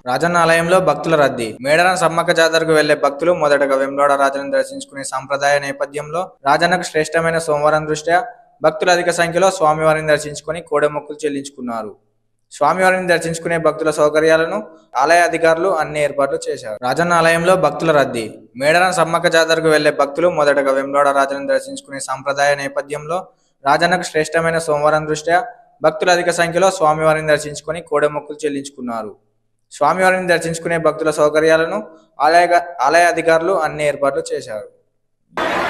రాజన్న ఆలయంలో భక్తుల రద్దీ మేడారం సమ్మక్క జాతరకు వెళ్లే భక్తులు మొదటగా వెమ్లోడ రాజును దర్శించుకునే సంప్రదాయ నేపథ్యంలో రాజన్నకు శ్రేష్టమైన సోమవారం దృష్ట్యా భక్తులు అధిక సంఖ్యలో స్వామివారిని దర్శించుకుని కోడెమొక్కులు చెల్లించుకున్నారు స్వామివారిని దర్శించుకునే భక్తుల సౌకర్యాలను ఆలయ అధికారులు అన్ని ఏర్పాట్లు చేశారు రాజన్న ఆలయంలో భక్తుల రద్దీ మేడారం సమ్మక్క జాతరకు వెళ్లే భక్తులు మొదటగా వెమ్లోడ రాజును దర్శించుకునే సంప్రదాయ నేపథ్యంలో రాజన్నకు శ్రేష్టమైన సోమవారం దృష్ట్యా భక్తులు అధిక సంఖ్యలో స్వామివారిని దర్శించుకుని కోడెమొక్కులు చెల్లించుకున్నారు స్వామివారిని దర్శించుకునే భక్తుల సౌకర్యాలను ఆలయ ఆలయ అధికారులు అన్ని ఏర్పాట్లు చేశారు